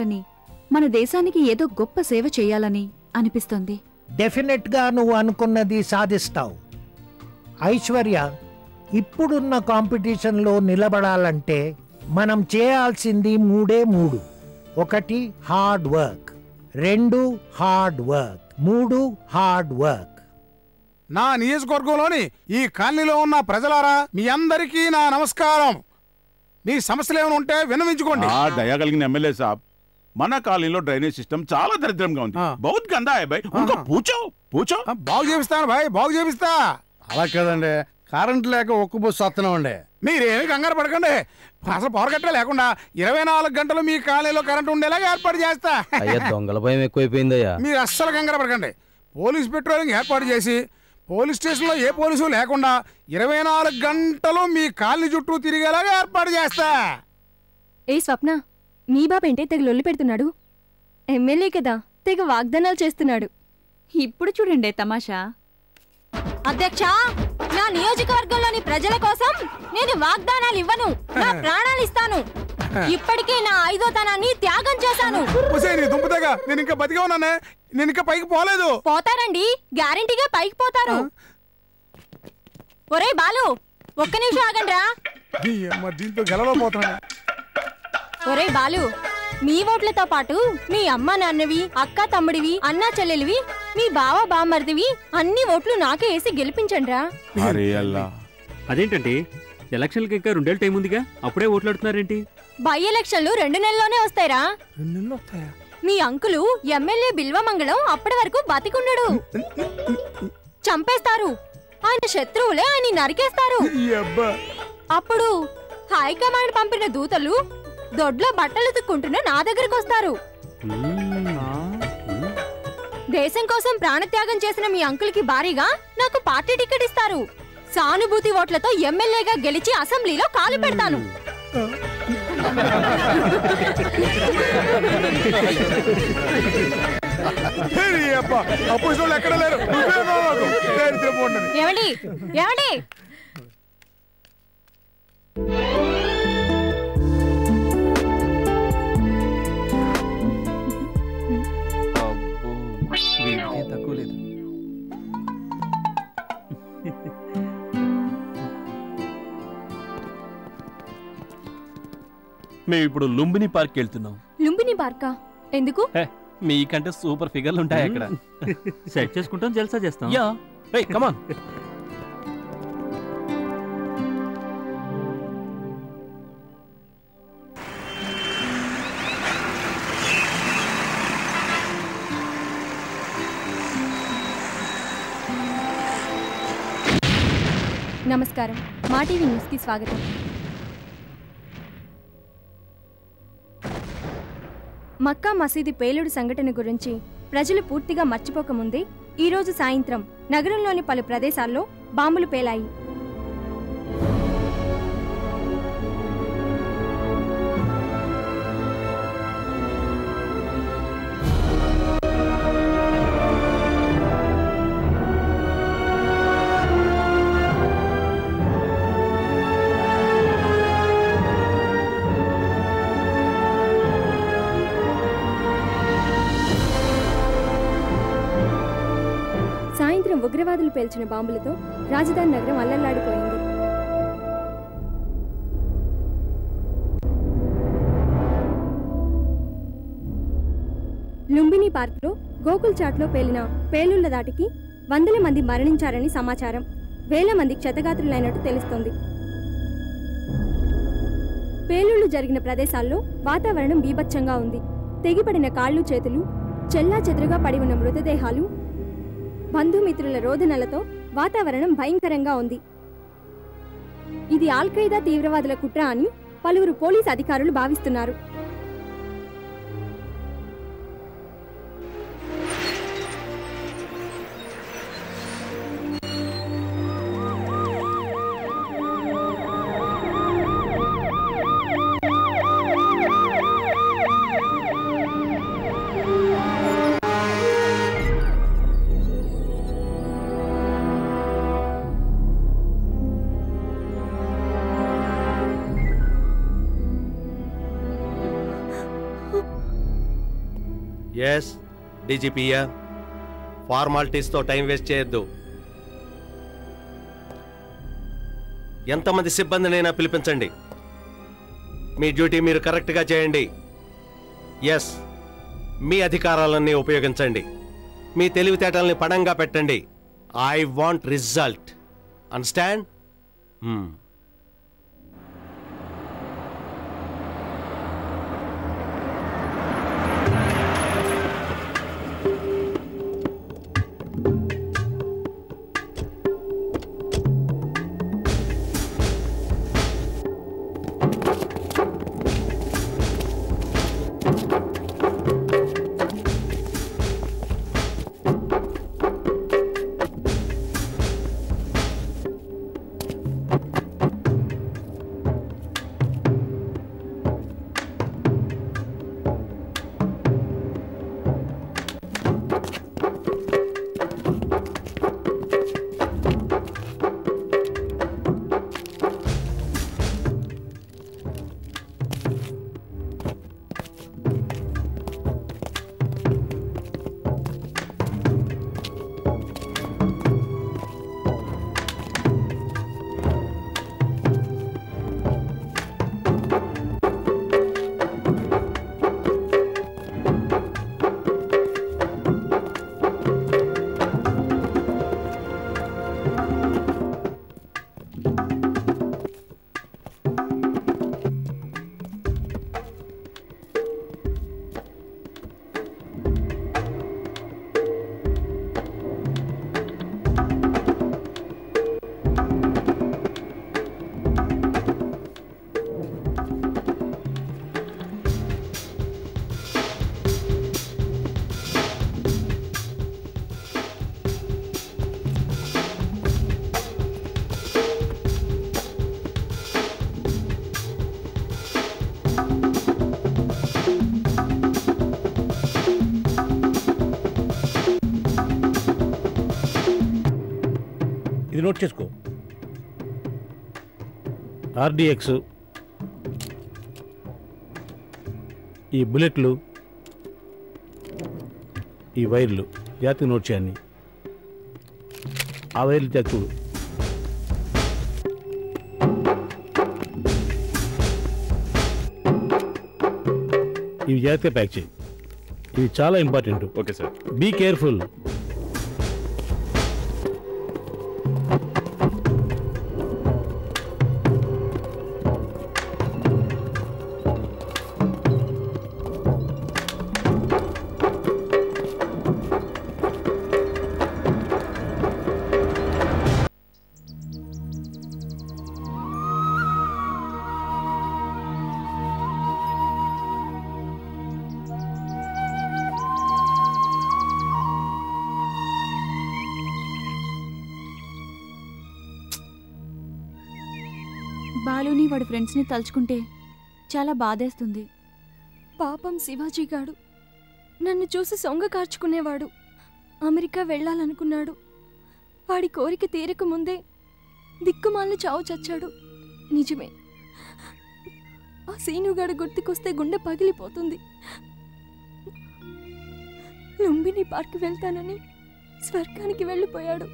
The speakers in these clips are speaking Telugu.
అని మన దేశానికి ఏదో గొప్ప సేవ చేయాలని అనిపిస్తుంది డెఫినెట్ గా నువ్వు అనుకున్నది సాధిస్తావు ఐశ్వర్య ఇప్పుడున్న కాంపిటీషన్లో నిలబడాలంటే మనం చేయాల్సింది మూడే మూడు ఒకటి హార్డ్ వర్క్ రెండు హార్డ్ వర్క్ మూడు హార్డ్ వర్క్ నా నియోజకవర్గంలోని ఈ కాలనీలో ఉన్న ప్రజలారా మీ అందరికీ నా నమస్కారం మీ సమస్యలు ఏమైనా ఉంటే విన్నవించుకోండి ఆ దయ కలిగిన ఎమ్మెల్యే సాబ్ మన కాలనీలో డ్రైనేజ్ సిస్టమ్ చాలా దరిద్రంగా ఉంది ఆ. బహుత్ గందా హై భాయ్ ఉनको పూచో పూచో ఆ, బాగు చేపిస్తాను భాయ్ బాగు చేపిస్తా అలా కదండి కరెంట్ లేక ఒక్క బస్సు వస్తున్నామండి మీరేమి కంగారు పడకండి అసలు పవర్ కట్టే లేకుండా ఇరవై నాలుగు గంటలు మీ కాలనీలో కరెంట్ ఉండేలాగా ఏర్పాటు చేస్తా అయ్యా దొంగల భయం ఎక్కువైపోయిందయ్యా మీరు అస్సలు కంగారు పడకండి పోలీస్ పెట్రోలింగ్ ఏర్పాటు చేసి పోలీస్ స్టేషన్లో ఏ పోలీసు లేకుండా ఇరవై నాలుగు గంటలు మీ కాలనీ చుట్టూ తిరిగేలాగా ఏర్పాటు చేస్తా ఏ స్వప్న మీ బాబేంటే తెగ లొల్లి పెడుతున్నాడు ఎమ్మెల్యే కదా తెగ వాగ్దానాలు చేస్తున్నాడు ఇప్పుడు చూడండి తమాషా అధ్యక్ష నా నియోజకవర్గంలోని ప్రజల కోసం నేను వాగ్దానాలు ఇవ్వను నా ప్రాణాలు ఇస్తాను ఇప్పటికే నా ఐదో తనాన్ని త్యాగం చేశాను ఒసే నీ దుంపతేగా నేను ఇంకా బతిగా ఉన్నానే నేను ఇంకా పైకి పోలేదు పోతారండి గ్యారంటీగా పైకి పోతారు ఒరే బాలు ఒక్క నిమిషం ఆగండ్రా ఈ అమ్మ దీంతో గెలలో పోతున్నాను ఒరే బాలు మీ ఓట్లతో పాటు మీ అమ్మ నాన్నవి అక్క తమ్ముడివి అన్నా చెల్లెలివి మీ బావ బామ్మర్దివి అన్ని ఓట్లు నాకే వేసి గెలిపించండ్రా అరే అల్లా అదేంటండి ఎలక్షన్లకి ఇంకా రెండేళ్ళ టైం ఉందిగా అప్పుడే ఓట్లాడుతున్నారేంటి బై ఎలక్షన్లు రెండు నెలల్లోనే వస్తాయిరా రెండు నెలలు వస్తాయా మీ అంకులు ఎమ్మెల్యే బిల్వమంగళం అప్పటి వరకు బతికుండడు చంపేస్తారు ఆయన శత్రువులే ఆయన నరికేస్తారు ఈ అబ్బా అప్పుడు హైకమాండ్ పంపిన దూతలు దొడ్లో బట్టలు తుక్కుంటున్న నా దగ్గరకు వస్తారు దేశం కోసం ప్రాణత్యాగం చేసిన మీ అంకుల్కి భారీగా నాకు పార్టీ టికెట్ ఇస్తారు సానుభూతి ఓట్లతో ఎమ్మెల్యేగా గెలిచి అసెంబ్లీలో కాలు పెడతాను ఈ అబ్బా అపోజిషన్ వాళ్ళు ఎక్కడ లేరు నువ్వే ఉన్నావు నాకు. దరిద్రపు ఉండదు. ఏమండి ఏమండి తక్కువ లేదు మేము ఇప్పుడు లుంబిని పార్క్ వెళ్తున్నాం లుంబిని పార్కా ఎందుకు హే, మీకంటే సూపర్ ఫిగర్లు ఉంటాయి అక్కడ సెట్ చేసుకుంటాం జల్సా చేస్తాం యా కమాన్ నమస్కారం మా టీవీ న్యూస్కి స్వాగతం మక్కా మసీదు పేలుడు సంఘటన గురించి ప్రజలు పూర్తిగా మర్చిపోకముందే ఈరోజు సాయంత్రం నగరంలోని పలు ప్రదేశాల్లో బాంబులు పేలాయి సాయంత్రం ఉగ్రవాదులు పేల్చిన బాంబులతో రాజధాని నగరం అల్లల్లాడిపోయింది లుంబిని పార్క్లో గోకుల్ చాట్లో పేలిన పేలుళ్ల దాటికి వందల మంది మరణించారని సమాచారం వేల మంది క్షతగాత్రులైనట్టు తెలుస్తోంది పేలుళ్లు జరిగిన ప్రదేశాల్లో వాతావరణం బీభత్సంగా ఉంది తెగిపడిన కాళ్ళు చేతులు చెల్లా చెదురుగా పడి ఉన్న మృతదేహాలు బంధుమిత్రుల రోదనలతో వాతావరణం భయంకరంగా ఉంది ఇది ఆల్ఖైదా తీవ్రవాదుల కుట్ర అని పలువురు పోలీస్ అధికారులు భావిస్తున్నారు ఎస్ డీజీపీయా ఫార్మాలిటీస్తో టైం వేస్ట్ చేయొద్దు ఎంతమంది సిబ్బందినైనా పిలిపించండి మీ డ్యూటీ మీరు కరెక్ట్గా చేయండి ఎస్ మీ అధికారాలన్నీ ఉపయోగించండి మీ తెలివితేటల్ని పణంగా పెట్టండి ఐ వాంట్ రిజల్ట్ అండర్స్టాండ్ ఇది నోట్ చేసుకో ఆర్డిఎక్స్ ఈ బుల్లెట్లు ఈ వైర్లు జాతకు నోట్ చేయండి ఆ వైర్లు జాతకు ఇవి జాగ్రత్తగా ప్యాక్ చేయి ఇవి చాలా important okay sir be careful బాలుని వాడి ఫ్రెండ్స్ని తలుచుకుంటే చాలా బాధేస్తుంది పాపం శివాజీ గాడు నన్ను చూసి సొంగ కార్చుకునేవాడు అమెరికా వెళ్ళాలనుకున్నాడు వాడి కోరిక తీరక ముందే దిక్కుమాలిన చావు చచ్చాడు నిజమే ఆ సీనుగాడు గుర్తుకొస్తే గుండె పగిలిపోతుంది లుంబిని పార్క్ వెళ్తానని స్వర్గానికి వెళ్ళిపోయాడు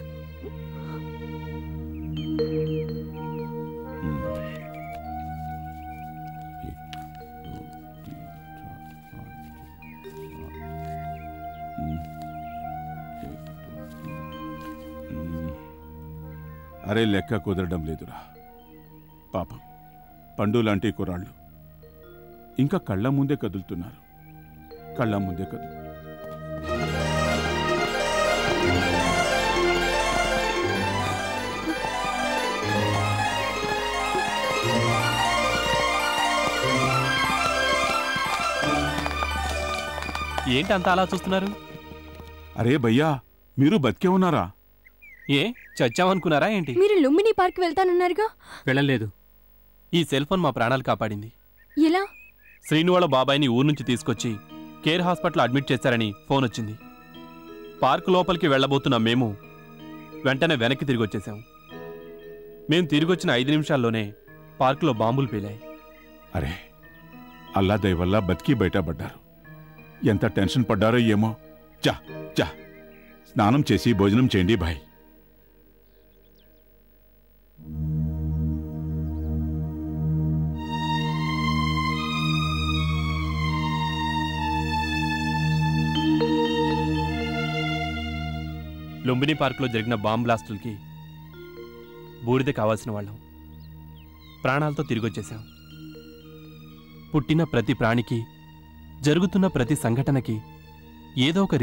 అరే లెక్క కుదరడం లేదురా పాపం పండు లాంటి కుర్రాళ్ళు ఇంకా కళ్ళ ముందే కదులుతున్నారు కళ్ళ ముందే కదులు ఏంటి అంత అలా చూస్తున్నారు అరే భయ్యా మీరు బతికే ఉన్నారా ఏ చచ్చామనుకున్నారా ఏంటి మీరు లుంబిని పార్క్ వెళ్తానన్నారుగా వెళ్ళలేదు ఈ సెల్ ఫోన్ మా ప్రాణాలు కాపాడింది ఎలా శ్రీను వాళ్ళ బాబాయిని ఊరు నుంచి తీసుకొచ్చి కేర్ హాస్పిటల్ అడ్మిట్ చేశారని ఫోన్ వచ్చింది పార్క్ లోపలికి వెళ్ళబోతున్న మేము వెంటనే వెనక్కి తిరిగి వచ్చేసాం మేము తిరిగొచ్చిన ఐదు నిమిషాల్లోనే పార్కులో బాంబులు పేలాయి అరే అల్లా దయ వల్ల బతికి బయటపడ్డారు ఎంత టెన్షన్ పడ్డారో ఏమో చా చా స్నానం చేసి భోజనం చేయండి భాయ్ లుంబిని పార్కులో జరిగిన బాంబ్ బ్లాస్టులకి బూడిద కావాల్సిన వాళ్ళం ప్రాణాలతో తిరిగొచ్చేశాం పుట్టిన ప్రతి ప్రాణికి జరుగుతున్న ప్రతి సంఘటనకి ఏదో ఒక